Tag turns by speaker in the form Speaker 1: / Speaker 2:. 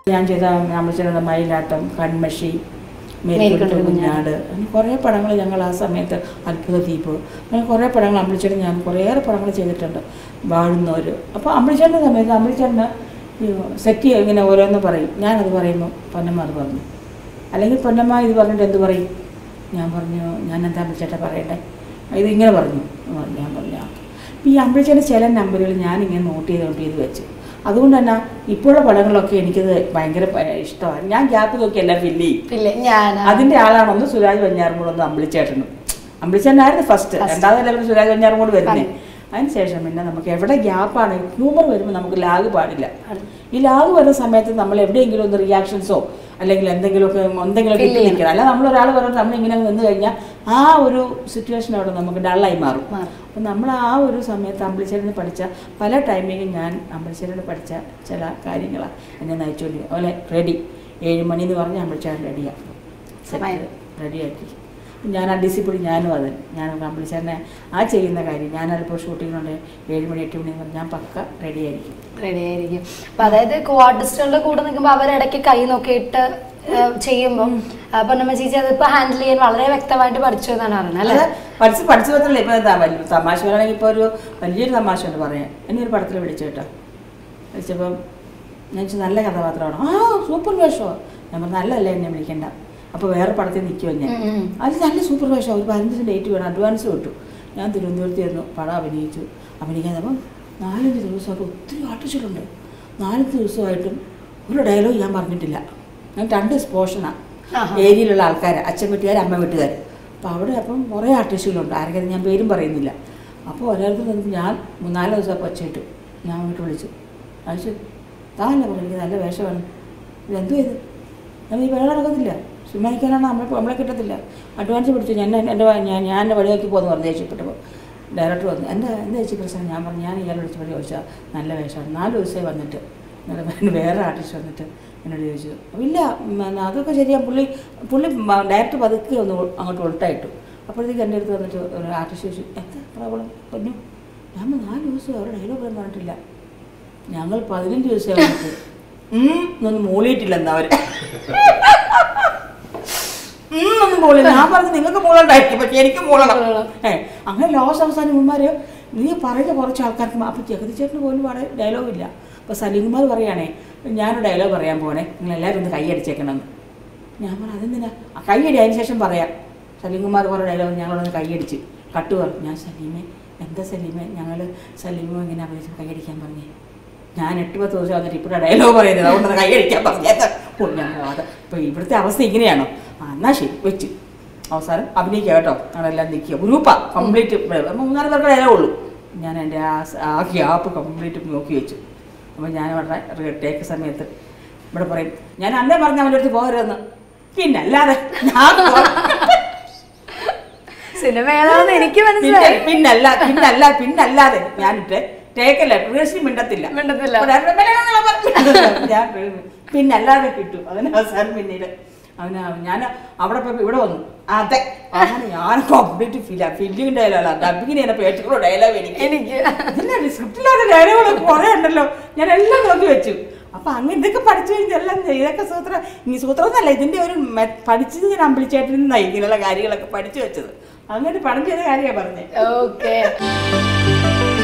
Speaker 1: ഞാൻ ചെയ്ത അമ്മച്ചിയുടെ മയിലാട്ടം കൺമഷി
Speaker 2: മേൽക്കൊണ്ട
Speaker 1: മേൽക്കൊണ്ട കുഞ്ഞാട് അങ്ങനെ കുറേ പടങ്ങൾ ഞങ്ങൾ ആ സമയത്ത് അത്ഭുത ദ്വീപ് അങ്ങനെ കുറേ പടങ്ങൾ അമ്പളിച്ചേട്ടൻ ഞാൻ കുറേയേറെ പടങ്ങൾ ചെയ്തിട്ടുണ്ട് വാഴുന്നവർ അപ്പോൾ അമ്പളിച്ചേട്ടൻ്റെ സമയത്ത് അമ്പളിച്ചേട്ടന് സെറ്റ് ഇങ്ങനെ ഓരോന്ന് പറയും ഞാനത് പറയുമ്പോൾ പൊന്നമ്മ അത് പറഞ്ഞു അല്ലെങ്കിൽ പൊന്നമ്മ ഇത് പറഞ്ഞിട്ട് എന്ത് പറയും ഞാൻ പറഞ്ഞു ഞാൻ എന്താ അമ്പളിച്ചേട്ട പറയട്ടെ ഇത് ഇങ്ങനെ പറഞ്ഞു എന്ന് പറഞ്ഞു. ഞാൻ പറഞ്ഞു "ആ." അപ്പോൾ ഈ അമ്പളിച്ചേട്ടൻ്റെ ചില നമ്പറുകൾ ഞാനിങ്ങനെ നോട്ട് ചെയ്ത് നോട്ട് ചെയ്ത് വെച്ചു അതുകൊണ്ട് തന്നെ ഇപ്പോഴുള്ള പടങ്ങളൊക്കെ എനിക്കത് ഭയങ്കര പ- ഇഷ്ടമാണ് ഞാൻ ഗ്യാപ്പ് നോക്കി എല്ലാം ഫില്ല് ചെയ്യും
Speaker 2: ഇല്ലേ ഞാൻ
Speaker 1: അതിന്റെ ആളാണ് ഒന്ന് സുരാജ് വഞ്ഞാറുമൂട് ഒന്ന് അമ്പിളിച്ചേട്ടനും അമ്പിളിച്ചേട്ടനായിരുന്നു ഫസ്റ്റ് രണ്ടാമത് ലെവലിൽ സുരാജ് വഞ്ഞാറുമൂട് വരുന്നത് അതിനുശേഷം പിന്നെ നമുക്ക് എവിടെ ഗ്യാപ്പാണ് ഹ്യൂമർ വരുമ്പോൾ നമുക്ക് ലാഗ് പാടില്ല ഈ ലാഗ് വരുന്ന സമയത്ത് നമ്മൾ എവിടെയെങ്കിലും ഒന്ന് റിയാക്ഷൻസോ അല്ലെങ്കിൽ എന്തെങ്കിലുമൊക്കെ എന്തെങ്കിലുമൊക്കെ ഇട്ട് നിൽക്കണം അല്ല നമ്മൾ ഒരാൾ പറഞ്ഞിട്ട് നമ്മൾ ഇങ്ങനെ നിന്ന് കഴിഞ്ഞാൽ ആ ഒരു സിറ്റുവേഷൻ അവിടെ നമുക്ക് ഡള്ളായി മാറും
Speaker 2: മാറും.
Speaker 1: അപ്പം നമ്മൾ ആ ഒരു സമയത്ത് അമ്പളിച്ചേരിന്ന് പഠിച്ച പല ടൈമിങ്ങും ഞാൻ അമ്പളിച്ചേരിന്ന് പഠിച്ച ചില കാര്യങ്ങളാണ് എന്നെ നയിച്ചുകൊണ്ടിരിക്കുക അതുപോലെ റെഡി ഏഴ് മണി എന്ന് പറഞ്ഞാൽ അമ്പളിച്ചേരൻ റെഡിയാണ്
Speaker 2: സമയം.
Speaker 1: റെഡിയാക്കി ഞാൻ ആ ഡിസിപ്ലിൻ ഞാനും അത് ഞാൻ അമ്പളിച്ചേരനെ ആ ചെയ്യുന്ന കാര്യം ഞാൻ അല്പം ഷൂട്ടിങ്ങിനുണ്ട് ഏഴ് മണി എട്ട് മണി എന്ന് പറഞ്ഞാൽ ഞാൻ പക്ക റെഡി ആയിരിക്കും
Speaker 2: റെഡി ആയിരിക്കും അപ്പൊ അതായത് കോ ആർട്ടിസ്റ്റുകളുടെ കൂടെ നിൽക്കുമ്പോൾ അവരിടയ്ക്ക് കൈ നോക്കിയിട്ട് ചെയ്യുമ്പോൾ പൊന്നമ്മ ചേച്ചി അതിപ്പോ ഹാൻഡിൽ ചെയ്യാൻ വളരെ വ്യക്തമായിട്ട് പഠിച്ചു എന്നാണ് പറയുന്നത് അല്ലേ
Speaker 1: അല്ല പഠിച്ച് പഠിച്ചു പത്രല്ലേ ഇപ്പൊ എന്താ വലിയ തമാശ പറയുകയാണെങ്കിൽ ഇപ്പോൾ ഒരു വലിയൊരു തമാശ ഉണ്ട് പറയാൻ എന്നെ ഒരു പടത്തിൽ വിളിച്ചു കേട്ടോ വിളിച്ചപ്പം ഞാൻ ചോദിച്ചു നല്ല കഥാപാത്രമാണ് ആ സൂപ്പർ വേഷമോ ഞാൻ പറഞ്ഞു നല്ലതല്ലേ എന്നെ വിളിക്കണ്ട അപ്പോൾ വേറെ പടത്തിൽ നിൽക്കുമോ ഞാൻ
Speaker 2: ഉം, ഉം.
Speaker 1: അത് നല്ല സൂപ്പർ വേഷം ഒരു പതിനഞ്ച് ഡേറ്റ് വേണം അഡ്വാൻസ് കിട്ടു ഞാൻ തിരുവനന്തപുരത്ത് ചെന്നു പടം അഭിനയിച്ചു അഭിനയിക്കാൻ അപ്പം നാലഞ്ച് ദിവസമായിട്ട് ഒത്തിരി ആർട്ടിസ്റ്റുകളുണ്ട് നാലഞ്ച് ദിവസമായിട്ടും ഒരു ഡയലോഗ് ഞാൻ പറഞ്ഞിട്ടില്ല ഞാൻ രണ്ട് പോർഷനാണ്
Speaker 2: ആഹാ.
Speaker 1: ഏരിയയിലുള്ള ആൾക്കാർ അച്ഛൻ വീട്ടുകാർ അമ്മ വീട്ടുകാർ അപ്പോൾ അവിടെ അപ്പം കുറേ ആർട്ടിസ്റ്റുകളുണ്ട് ആർക്കും ഞാൻ പേരും പറയുന്നില്ല അപ്പോൾ ഒരാൾക്ക് നിന്നപ്പോൾ ഞാൻ മൂന്നാല് ദിവസം ഒച്ചയിട്ടു ഞാൻ അങ്ങോട്ട് വിളിച്ചു അയച്ചു താല്ല പറഞ്ഞു എനിക്ക് നല്ല വേഷമാണ് ഇതെന്തോ ഇത് നമ്മൾ ഈ വേറെ നടക്കത്തില്ല ചുമ്മാനിക്കാനാണ് നമ്മളെ നമ്മളെ കിട്ടത്തില്ല അഡ്വാൻസ് പിടിച്ചു ഞാൻ എൻ്റെ ഞാൻ ഞാൻ എൻ്റെ വഴിയാക്കി പോകുന്നു പറഞ്ഞു ദേഷ്യപ്പെട്ടപ്പോൾ ഡയറക്ടർ വന്നു എന്താ എന്താ ചേച്ചി പ്രശ്നം ഞാൻ പറഞ്ഞു ഞാൻ ഇയാൾ വിളിച്ചപ്പോൾ ചോദിച്ചാൽ നല്ല വേഷമാണ് നാല് ദിവസമായി വന്നിട്ട് എന്നിട്ട് പിന്നെ വേറെ ആർട്ടിസ്റ്റ് വന്നിട്ട് എന്നോട് ചോദിച്ചു ഇല്ല ഉം, അതൊക്കെ ശരിയാ പുള്ളി പുള്ളി ഡയറക്ടർ പതുക്കെ ഒന്ന് ഉൾ- അങ്ങോട്ട് ഉൾട്ടായിട്ടു അപ്പോഴത്തേക്ക് എൻ്റെ അടുത്ത് വന്നിട്ട് ഒരു ആർട്ടിസ്റ്റ് ചോദിച്ചു എന്താ പ്രോബ്ലം പറഞ്ഞു ഞാൻ പറഞ്ഞു, നാല് ദിവസം അവരുടെ ഡയലോഗ് ഒന്നും പറഞ്ഞിട്ടില്ല ഞങ്ങൾ പതിനഞ്ച് ദിവസം വന്നിട്ട് ഉം എന്നൊന്നും മൂളിയിട്ടില്ലെന്ന് അവർ ഉം ഒന്നും മൂളില്ല ഞാൻ പറഞ്ഞു നിങ്ങൾക്ക് മൂളണ്ടായിരിക്കും പക്ഷെ എനിക്ക് മൂളണം ഏ അങ്ങനെ ലോസ് അവസാനം ഉമ്മാര് നീ പറയുന്ന കുറച്ച് ആൾക്കാർക്ക് അപ്പം ജഗതി ചേട്ടന് പോലും വളരെ ഡയലോഗ് ഇല്ല അപ്പോൾ സലീംകുമാർ പറയുകയാണേ ഞാനൊരു ഡയലോഗ് പറയാൻ പോണേ നിങ്ങൾ എല്ലാവരും ഒന്ന് കൈയടിച്ചേക്കണമെന്ന് ഞാൻ പറഞ്ഞു അതെന്തിനാ ആ കൈയടി അതിന് ശേഷം പറയാം സലീംകുമാർ കുറേ ഡയലോഗ് ഞങ്ങളൊന്ന് കൈയടിച്ച് കട്ടു പറഞ്ഞു ഞാൻ സലീമേ എന്താ സലീമേ ഞങ്ങൾ സലീമോ ഇങ്ങനെ അഭിനയിച്ച് കൈയടിക്കാൻ പറഞ്ഞേ ഞാൻ എട്ട് പത്ത് ദിവസം വന്നിട്ട് ഇപ്പോഴാണ് ഡയലോഗ് പറയുന്നത് അതുകൊണ്ട് കൈയടിക്കാൻ പറഞ്ഞത് ഓ ഞാൻ അത് ഇപ്പോൾ ഇവിടുത്തെ അവസ്ഥ ഇങ്ങനെയാണോ ആ എന്നാൽ ശരി വെച്ച് അവസാനം അഭിനയിക്കുക കേട്ടോ ഞങ്ങളെല്ലാം നിൽക്കുക ഗ്രൂപ്പാ കംപ്ലീറ്റ് മൂന്നാല് പേർക്ക് ഡയലോഗ് ഉള്ളൂ ഞാൻ എൻ്റെ ആ സ- ആ ഗ്യാപ്പ് കംപ്ലീറ്റ് നോക്കി വെച്ചു അപ്പോൾ ഞാൻ വളരെ ടേക്ക് സമയത്ത് ഇവിടെ പറയും ഞാൻ അന്നേ പറഞ്ഞ അവൻ്റെ അടുത്ത് പോകരുതെന്ന് പിന്നെ അല്ലാതെ ഞാൻ പോ-
Speaker 2: സിനിമ ഏതാണെന്ന് എനിക്ക്
Speaker 1: പിന്നെ
Speaker 2: മനസ്സിലായി
Speaker 1: പിന്നല്ല പിന്നല്ല പിന്നല്ലാതെ ഞാനിട്ട് ടേക്കല്ല പ്രിയശ്രീ മിണ്ടത്തില്ല
Speaker 2: മിണ്ടത്തില്ല.
Speaker 1: ഞാൻ പിന്നല്ലാതെ കിട്ടും അതിന് അവസാനം പിന്നീട് അവന് ഞാൻ അവിടെ പോയപ്പോൾ ഇവിടെ വന്നു അതെ അങ്ങനെ ഞാൻ കംപ്ലീറ്റ് ഫില്ല ഫില്ലിങ് ഡയലോഗാണ് ഡബിങ്ങിന് ചെയ്യുന്ന പേറ്റുള്ള ഡയലോഗ് എനിക്ക്
Speaker 2: എനിക്ക്
Speaker 1: ഇതിന്റെ സ്ക്രിപ്റ്റില്ലാത്ത ഡയലോഗുകൾ കുറേ ഉണ്ടല്ലോ ഞാൻ എല്ലാം നോക്കി വെച്ചു അപ്പൊ അങ്ങ് ഇതൊക്കെ പഠിച്ചു കഴിഞ്ഞാൽ എല്ലാം ഇതൊക്കെ സൂത്രം ഇനി സൂത്രം എന്നല്ല ഇതിന്റെ ഒരു മെ- പഠിച്ചത് ഞാൻ അമ്പിളിച്ചേട്ടനിൽ നിന്നായി ഇങ്ങനെയുള്ള കാര്യങ്ങളൊക്കെ പഠിച്ചു വെച്ചത് അങ്ങനെ പഠനം ചെയ്ത കാര്യമാണ് പറഞ്ഞത്
Speaker 2: ഓക്കെ